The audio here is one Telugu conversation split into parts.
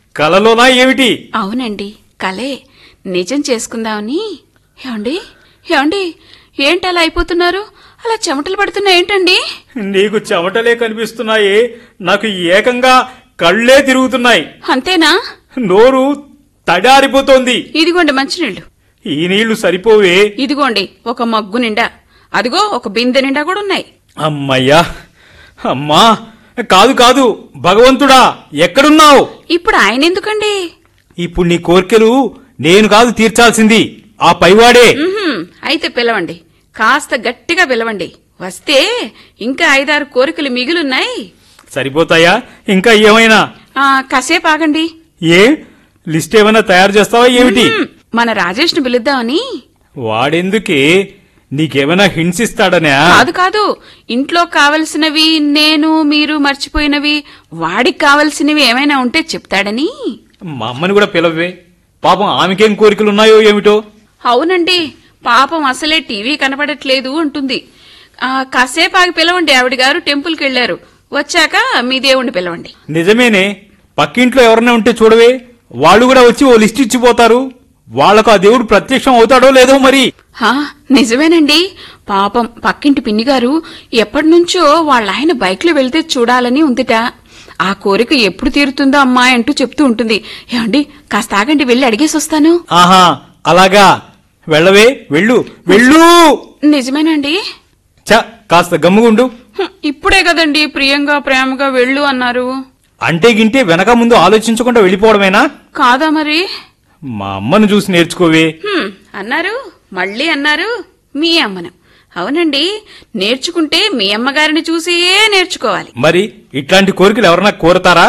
కలలోనా ఏమిటి అవునండి కలే నిజం చేసుకుందామని ఏమండి ఏమండి ఏంటి అలా అయిపోతున్నారు అలా చెమటలు పడుతున్నా ఏంటండి నీకు చెమటలే కనిపిస్తున్నాయి నాకు ఏకంగా కళ్ళే తిరుగుతున్నాయి అంతేనా నోరు తడారిపోతోంది ఇదిగోండి మంచినీళ్ళు ఈ నీళ్లు సరిపోవే ఇదిగోండి ఒక మగ్గు నిండా అదిగో ఒక బిందె నిండా కూడా ఉన్నాయి అమ్మయ్యా అమ్మా కాదు కాదు భగవంతుడా ఎక్కడున్నావు ఇప్పుడు ఆయన ఎందుకండి ఇప్పుడు నీ కోర్కెలు నేను కాదు తీర్చాల్సింది ఆ పైవాడే ఉహుం, అయితే పిలవండి కాస్త గట్టిగా పిలవండి వస్తే ఇంకా ఐదారు కోరికలు మిగిలున్నాయి సరిపోతాయా ఇంకా ఏమైనా ఆ, కాసేపు ఆగండి ఏ లిస్ట్ ఏమైనా తయారు చేస్తావా ఏమిటి ఉహుం, మన రాజేష్ను పిలుద్దామని వాడెందుకే నీకేమైనా హింట్స్ ఇస్తాడనా కాదు కాదు ఇంట్లో కావలసినవి నేను మీరు మర్చిపోయినవి వాడికి కావలసినవి ఏమైనా ఉంటే చెప్తాడని మా అమ్మని కూడా పిలవే పాపం ఆమెకేం కోరికలు ఉన్నాయో ఏమిటో అవునండి పాపం అసలే టీవీ కనపడట్లేదు అంటుంది ఆ, కాసేపు ఆగి పిలవండి ఆవిడ గారు టెంపుల్కి వెళ్లారు వచ్చాక మీ దేవుణ్ణి పిలవండి నిజమేనే పక్కింట్లో ఎవరైనా ఉంటే చూడవే వాళ్ళు కూడా వచ్చి ఓ లిస్ట్ ఇచ్చిపోతారు వాళ్లకు ఆ దేవుడు ప్రత్యక్షం అవుతాడో లేదో మరి హా నిజమేనండి పాపం పక్కింటి పిన్ని గారు ఎప్పటినుంచో వాళ్ళ ఆయన బైక్లో వెళ్తే చూడాలని ఉందిట ఆ కోరిక ఎప్పుడు తీరుతుందో అమ్మాయి అంటూ చెప్తూ ఉంటుంది ఏమండి కాస్త ఆగండి వెళ్ళి అడిగేసి వస్తాను ఆహా అలాగా వెళ్ళవే వెళ్ళు వెళ్ళు నిజమేనండి చ కాస్త గమ్ముగుండు హ్మ్, ఇప్పుడే కదండి ప్రియంగా ప్రేమగా వెళ్ళు అన్నారు అంటే గింటే వెనక ముందు ఆలోచించకుండా వెళ్ళిపోవడమేనా కాదా మరి మా అమ్మను చూసి నేర్చుకోవే హ్మ్, అన్నారు మళ్ళీ అన్నారు మీ అమ్మను అవునండి నేర్చుకుంటే మీ అమ్మగారిని చూసే నేర్చుకోవాలి మరి ఇట్లాంటి కోరికలు ఎవరన్నా కోరతారా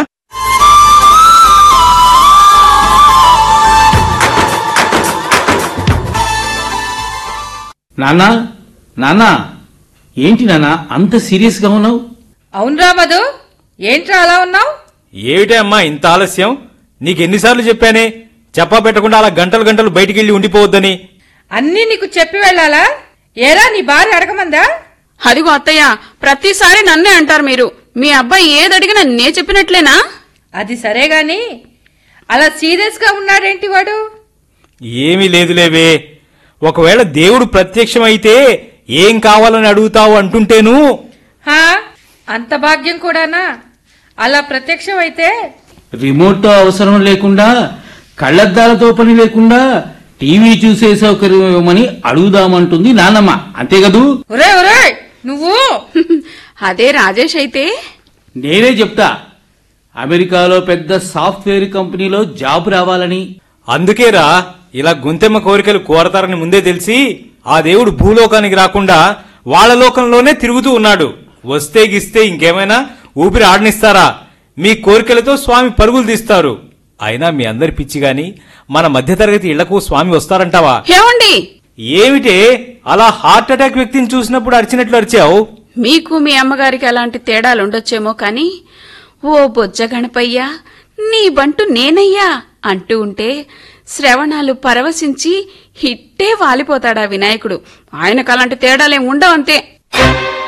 నాన్నా నాన్నా ఏంటి నాన్నా అంత సీరియస్ గా ఉన్నావు అవునరా మధు ఏంట్రా అలా ఉన్నావు ఏమిటే అమ్మా ఇంత ఆలస్యం నీకెన్నిసార్లు చెప్పానే చెప్పా పెట్టకుండా అలా గంటలు గంటలు బయటికెళ్ళి ఉండిపోవద్దని అన్నీ నీకు చెప్పి వెళ్ళాలా ఏరా నీ భార్య అడగమందా అదిగో అత్తయ్య ప్రతిసారి నన్నే అంటారు మీరు మీ అబ్బాయి ఏదడిగినా నే చెప్పినట్లేనా అది సరే గాని అలా సీరియస్ గా ఉన్నాడేంటి వాడు ఏమీ లేదులేవే ఒకవేళ దేవుడు ప్రత్యక్షమైతే ఏం కావాలని అడుగుతావు అంటుంటేను హా అంత భాగ్యం కూడానా అలా ప్రత్యక్షం అయితే రిమోట్ తో అవసరం లేకుండా కళ్ళద్దాలతో పని లేకుండా టీవీ చూసే సౌకర్యం ఇవ్వమని అడుగుదామంటుంది నాన్నమ్మ అంతే కదూ ఒరే ఒరే నువ్వు అదే రాజేష్ అయితే నేనే చెప్తా అమెరికాలో పెద్ద సాఫ్ట్వేర్ కంపెనీలో జాబ్ రావాలని అందుకేరా ఇలా గుంతెమ్మ కోరికలు కోరతారని ముందే తెలిసి ఆ దేవుడు భూలోకానికి రాకుండా వాళ్ళ లోకంలోనే తిరుగుతూ ఉన్నాడు వస్తే గిస్తే ఇంకేమైనా ఊపిరి ఆడనిస్తారా మీ కోరికలతో స్వామి పరుగులు తీస్తారు అయినా మీ అందరి పిచ్చి గాని మన మధ్యతరగతి ఇళ్లకు స్వామి వస్తారంటావా ఏమండి ఏమిటే అలా హార్ట్ అటాక్ వ్యక్తిని చూసినప్పుడు అరిచినట్లు అరిచావు మీకు మీ అమ్మగారికి అలాంటి తేడాలు ఉండొచ్చేమో కాని ఓ బొజ్జ గణపయ్యా నీ బంటు నేనయ్యా అంటూ ఉంటే శ్రవణాలు పరవశించి హిట్టే వాలిపోతాడా వినాయకుడు ఆయనకు అలాంటి తేడాలేం ఉండవంతే